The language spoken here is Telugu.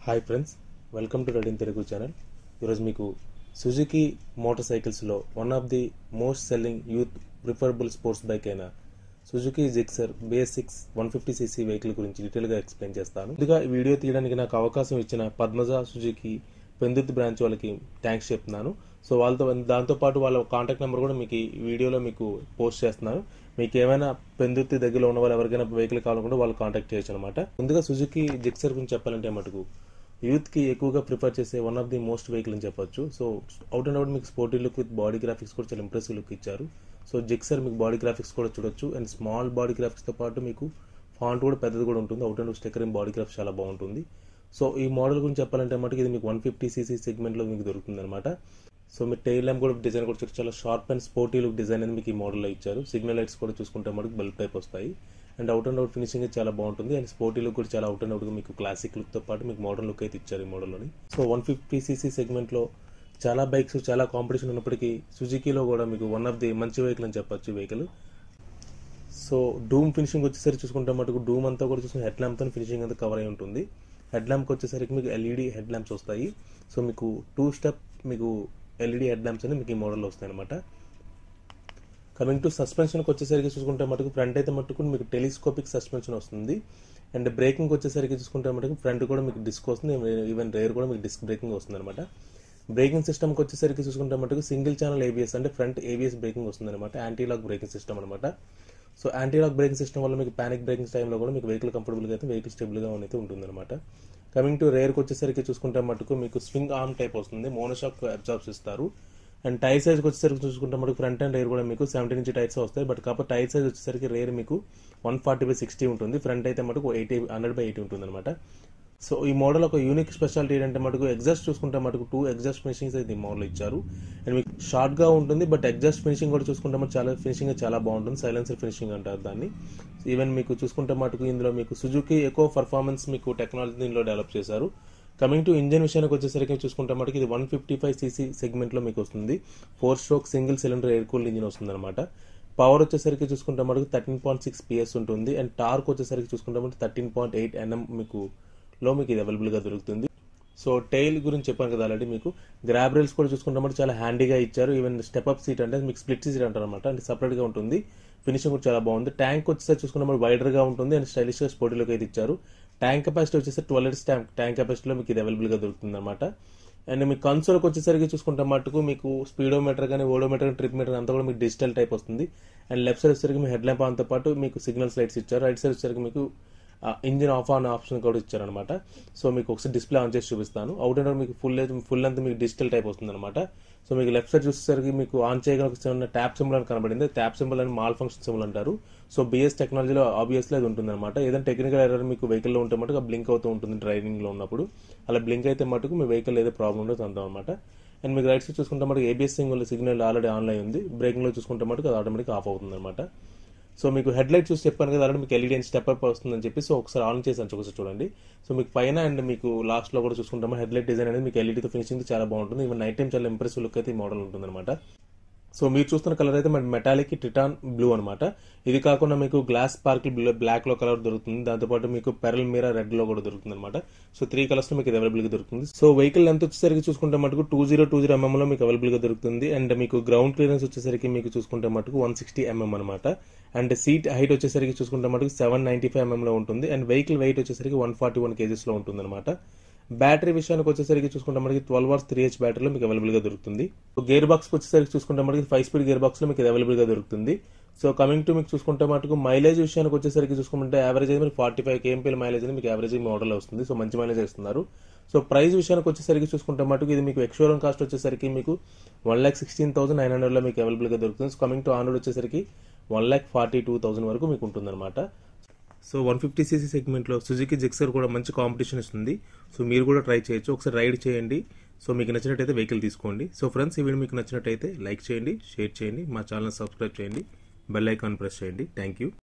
hi friends welcome to red in Telugu channel ఈరోజు మీకు సుజుకి మోటార్ సైకిల్స్లో one of the most selling youth preferable sports bike అయిన Suzuki Gixxer BS six one fifty CC vehicle గురించి డీటెయిల్గా ఎక్స్ప్లెయిన్ చేస్తాను ముందుగా ఈ వీడియో తీయడానికి నాకు అవకాశం ఇచ్చిన పద్మజ సుజుకి పెందుర్తి బ్రాంచ్ వాళ్ళకి థ్యాంక్స్ చెప్తున్నాను సో వాళ్ళతో దాంతోపాటు వాళ్ళ కాంటాక్ట్ నెంబర్ కూడా మీకు ఈ వీడియోలో మీకు పోస్ట్ చేస్తున్నాను మీకు ఏమైనా పెందుర్తి దగ్గరలో ఉన్న వాళ్ళు ఎవరికైనా వెహికల్ కావాలనుకుంటే వాళ్ళు కాంటాక్ట్ చేయొచ్చు అనమాట ముందుగా సుజుకి జిక్సర్ గురించి చెప్పాలంటే మటుకు యూత్కి ఎక్కువగా ప్రిఫర్ చేసే one of the most vehicle అని చెప్పొచ్చు సో అవుట్ అండ్ అవుట్ మీకు sporty look with body graphics కూడా చాలా ఇంప్రెసివ్ లుక్ ఇచ్చారు సో జిక్సర్ మీకు బాడీ గ్రాఫిక్స్ కూడా చూడొచ్చు అండ్ స్మాల్ బాడీ గ్రాఫిక్స్తో పాటు మీకు ఫాంట్ కూడా పెద్దది కూడా ఉంటుంది out and out stickering body graphics చాలా బాగుంటుంది సో ఈ మోడల్ గురించి చెప్పాలంటే మటుకు ఇది మీకు వన్ ఫిఫ్టీ సీసీ సెగ్మెంట్లో మీకు దొరుకుతుంది అనమాట సో మీరు టైల్ ల్యాంప్ కూడా డిజైన్ కూడా చూస్తే చాలా sharp and sporty look design అనేది మీకు ఈ మోడల్లో ఇచ్చారు సిగ్నల్ లైట్స్ కూడా చూసుకుంటే మటుకు బల్బ్ టైప్ వస్తాయి and out and out finishing చాలా బాగుంటుంది అండ్ స్పోర్టీ లుక్ కూడా చాలా అవుట్ అండ్ అవుట్ మీకు క్లాసిక్ లుక్ తో పాటు మీకు మోడర్న్ లుక్ అయితే ఇచ్చారు ఈ మోడల్లోని సో వన్ ఫిఫ్టీ సీసీ సెగ్మెంట్లో చాలా బైక్స్ చాలా కాంపిటీషన్ ఉన్నప్పటికీ సుజుకీలో కూడా మీకు వన్ ఆఫ్ ది మంచి వెహికల్ అని చెప్పొచ్చు వెహికల్ సో డూమ్ ఫినిషింగ్ వచ్చేసరికి చూసుకుంటే మటుకు డూమ్ అంతా కూడా చూసుకుంటే హెడ్ ల్యాంప్తో ఫినిషింగ్ అంతా కవర్ అయి ఉంటుంది హెడ్ ల్యాంప్కి వచ్చేసరికి మీకు ఎల్ఈడి హెడ్ ల్యాంప్స్ వస్తాయి సో మీకు టూ స్టెప్ మీకు ఎల్ఈడి హెడ్ ల్యాంప్స్ అని మీకు ఈ మోడల్లో వస్తాయి అనమాట కమింగ్ టు సస్పెన్షన్కి వచ్చేసరికి చూసుకుంటే మటుకు ఫ్రంట్ అయితే మటుకు మీకు టెలిస్కోపిక్ సస్పెన్షన్ వస్తుంది అండ్ బ్రేకింగ్ వచ్చేసరికి చూసుకుంటే మటుకు ఫ్రంట్ కూడా మీకు డిస్క్ వస్తుంది ఈవెన్ రేర్ కూడా మీకు డిస్క్ బ్రేకింగ్ వస్తుంది అనమాట బ్రేకింగ్ సిస్టమ్కి వచ్చేసరికి చూసుకుంటే మటుకు సింగిల్ ఛానల్ ఏబిఎస్ అంటే ఫ్రంట్ ఏబిఎస్ బ్రేకింగ్ వస్తుంది అనమాట యాంటీ లాక్ బ్రేకింగ్ సిస్టమ్ అనమాట so anti lock braking system వల్ల మీకు ప్యానిక్ బ్రేకింగ్ టైంలో కూడా మీకు వెహికల్ కంఫర్టబుల్గా అయితే వెహికల్ స్టేబుల్గా అయితే ఉంటుంది అనమాట కమింగ్ టు రేర్కి వచ్చేసరికి చూసుకుంటే మటుకు మీకు స్వింగ్ ఆర్మ్ టైప్ వస్తుంది మోనోషాక్ అబ్జార్బ్స్ ఇస్తారు అండ్ టైర్ సైజ్ వచ్చేసరికి చూసుకుంటే మనకు ఫ్రంట్ అండ్ రేర్ కూడా మీకు సెవెంటీన్ ఇంచ్ టైర్స్ వస్తాయి బట్ కాకపోతే టైర్ సైజ్ వచ్చేసరికి రేర్ మీకు వన్ ఫార్టీ బై సిక్స్టీ ఉంటుంది ఫ్రంట్ అయితే మటుకు ఎయిటీ హండ్రెడ్ బై ఎయిటీ ఉంటుంది అనమాట సో ఈ మోడల్ ఒక యూనిక్ స్పెషాలిటీ ఏంటంటే మటుకు ఎగ్జాస్ట్ చూసుకుంటే మటుకు టూ ఎగ్జాస్ట్ ఫినిషింగ్స్ అయితే ఈ మోడల్ ఇచ్చారు అండ్ మీకు షార్ట్ గా ఉంటుంది బట్ ఎగ్జాస్ట్ ఫినిషింగ్ కూడా చూసుకుంటే మనకు చాలా ఫినిషింగ్ చాలా బాగుంటుంది సైలెన్సర్ ఫినిషింగ్ అంటారు దాన్ని ఈవెన్ మీకు చూసుకుంటే మటుకు ఇందులో మీకు సుజుకి ఎక్కువ పర్ఫార్మెన్స్ మీకు టెక్నాలజీ దీనిలో డెవలప్ చేశారు కమింగ్ టు ఇంజన్ విషయానికి వచ్చేసరికి చూసుకుంటే మటుకు ఇది వన్ ఫిఫ్టీ ఫైవ్ సీసీ సెగ్మెంట్లో మీకు వస్తుంది four stroke single cylinder air cool engine వస్తుంది అనమాట పవర్ వచ్చేసరికి చూసుకుంటే మటుకు థర్టీన్ పాయింట్ సిక్స్ పిఎస్ ఉంటుంది అండ్ టార్క్ వచ్చేసరికి చూసుకుంటే మటుకు థర్టీన్ పాయింట్ ఎయిట్ ఎన్ఎం మీకు లో మీకు ఇది అవైలబుల్గా దొరుకుతుంది సో టైల్ గురించి చెప్పాను కదా ఆల్రెడీ మీకు గ్రాబ్ రైల్స్ కూడా చూసుకుంటే మటుకు చాలా హ్యాండీగా ఇచ్చారు ఈవెన్ స్టెప్ అప్ సీట్ అంటే మీకు స్ప్లిట్ సీట్ అంటారు అనమాట అంటే సపరేట్గా ఉంటుంది ఫినిషింగ్ కూడా చాలా బాగుంది ట్యాంక్ వచ్చేసరికి చూసుకుంటే మనకు వైడర్గా ఉంటుంది అండ్ స్టైలిష్గా స్పోర్టీలోకి అయితే ఇచ్చారు ట్యాంక్ కెపాసిటీ వచ్చేసి ట్వెల్వ్ లీటర్స్ ట్యాంక్ ట్యాంక్ కెపాసిటీలో మీకు ఇది అవైలబుల్గా దొరుకుతుంది అనమాట అండ్ మీ కన్సోల్కి వచ్చేసరికి చూసుకుంటే మటుకు మీకు స్పీడోమీటర్ కానీ ఓడోమీటర్ ట్రిప్ మీటర్ అంతా కూడా మీకు డిజిటల్ టైప్ వస్తుంది అండ్ లెఫ్ట్ సైడ్ వచ్చేసరికి మీ హెడ్ ల్యాంప్ అంతా పాటు మీకు సిగ్నల్స్ లైట్స్ ఇచ్చారు రైట్ సైడ్ వచ్చేసరికి మీకు ఇంజిన్ ఆఫ్ ఆన్ ఆప్షన్ కూడా ఇచ్చారనమాట సో మీకు ఒకసారి డిస్ప్లే ఆన్ చేసి చూపిస్తాను అవుట్ అండ్ మీకు ఫుల్ ఫుల్ అంతా మీకు డిజిటల్ టైప్ వస్తుంది అనమాట సో మీకు లెఫ్ట్ సైడ్ చూసేసరికి మీకు ఆన్ చేయగల ట్యాప్ సింబల్ అని కనబడింది ట్యాప్ సింబల్ అని మాల్ ఫంక్షన్ సింబల్ అంటారు సో బిఎస్ టెక్నాలజీలో ఆబ్వియస్లీ అది ఉంటుంది అనమాట ఏదైనా టెక్నికల్ ఎర్రర్ మీకు వెహికల్లో ఉంటే మటుకు బ్లింక్ అవుతూ ఉంటుంది డ్రైవింగ్లో ఉన్నప్పుడు అలా బ్లింక్ అయితే మటుకు మీ వెహికల్ ఏదో ప్రాబ్లం ఉండదు అంటాం అనమాట అండ్ మీకు రైట్ సైడ్ చూసుకుంటే మటుకు ABS single signal already online ఉంది బ్రేకింగ్లో చూసుకుంటే మటుకు అది ఆటోమేటిక్ ఆఫ్ అవుతుంది అనమాట సో మీకు హెడ్ లైట్ చూసి చెప్పాను కదా ఆల్రెడీ మీకు ఎల్ఈడి అని స్టెప్ అప్ వస్తుందని చెప్పి సో ఒకసారి ఆన్ చేసి ఒకసారి చూడండి సో మీకు పైన అండ్ మీకు లాస్ట్లో కూడా చూసుకుంటాము హెడ్ లైట్ డిజైన్ అనేది మీకు ఎల్ఈడితో ఫినిషింగ్ చాలా బాగుంటుంది ఈవెన్ నైట్ టైం చాలా ఇంప్రెసివ్ లుక్ అయితే ఈ మోడల్ ఉంటుంది అనమాట సో మీరు చూస్తున్న కలర్ అయితే మన మెటాలిక్ టిటాన్ బ్లూ అనమాట ఇది కాకుండా మీకు గ్లాస్ స్పార్కిల్ బ్లూ బ్లాక్ లో కలర్ దొరుకుతుంది దాంతోపాటు మీకు పెరల్ మీరా రెడ్ లో కూడా దొరుకుతుంది అనమాట సో త్రీ కలర్స్ లో మీకు ఇది అవైలబుల్ గా దొరుకుతుంది సో వెహికల్ లెంత్ వచ్చేసరికి చూసుకుంటే మటుకు two zero two zero mm లో మీకు అవైలబుల్ గా దొరుకుతుంది అండ్ మీకు గ్రౌండ్ క్లియరెన్స్ వచ్చేసరికి మీకు చూసుకుంటే మటుకు వన్ సిక్స్టీ ఎంఎం అనమాట అండ్ సీట్ హైట్ వచ్చేసరికి చూసుకుంటే మటుకు సెవెన్ నైన్టీ ఫైవ్ ఎంఎం లో ఉంటుంది అండ్ వెహికల్ వెయిట్ వచ్చేసరికి వన్ ఫార్టీ వన్ కేజీస్ లో ఉంటుంది అనమాట బ్యాటరీ విషయానికి వచ్చేసరికి చూసుకుంటే మనకి ట్వెల్వ్ అవర్స్ త్రీ హెచ్ బ్యాటరీలో మీకు అవైలబుల్ గా దొరుకుతుంది గేర్ బాక్స్ వచ్చేసరికి చూసుకుంటే మనకి ఫైవ్ స్పీడ్ గేర్ బాక్స్ లో మీకు అవైలబుల్ గా దొరుకుతుంది సో కమింగ్ టు మీకు చూసుకుంటే మటుకు మైలేజ్ విషయానికి వచ్చేసరికి చూసుకుంటే యావరేజ్ అయితే మీకు ఫార్టీ ఫైవ్ కేఎంపీల మైలేజ్ అని మీకు యావరేజ్ మోడల్ వస్తుంది సో మంచి మైలేజ్ ఇస్తున్నారు సో ప్రైస్ విషయానికి వచ్చేసరికి చూసుకుంటే మటుకు ఇది మీకు ఎక్స్షోరూమ్ కాస్ట్ వచ్చేసరికి మీకు one lakh sixteen thousand nine హండ్రెడ్లో మీకు అవైలబుల్ గా దొరుకుతుంది సో కమింగ్ టు ఆన్రోడ్ వచ్చేసరికి one lakh forty two thousand వరకు మీకు ఉంటుందన్నమాట సో వన్ ఫిఫ్టీ సీసీ సెగ్మెంట్లో సుజుకి జిక్సర్ కూడా మంచి కాంపిటీషన్ ఇస్తుంది సో మీరు కూడా ట్రై చేయొచ్చు ఒకసారి రైడ్ చేయండి సో మీకు నచ్చినట్టయితే వెహికల్ తీసుకోండి సో ఫ్రెండ్స్ ఈ వీడియో మీకు నచ్చినట్టయితే లైక్ చేయండి షేర్ చేయండి మా ఛానల్ సబ్స్క్రైబ్ చేయండి బెల్ ఐకాన్ ప్రెస్ చేయండి థ్యాంక్ యూ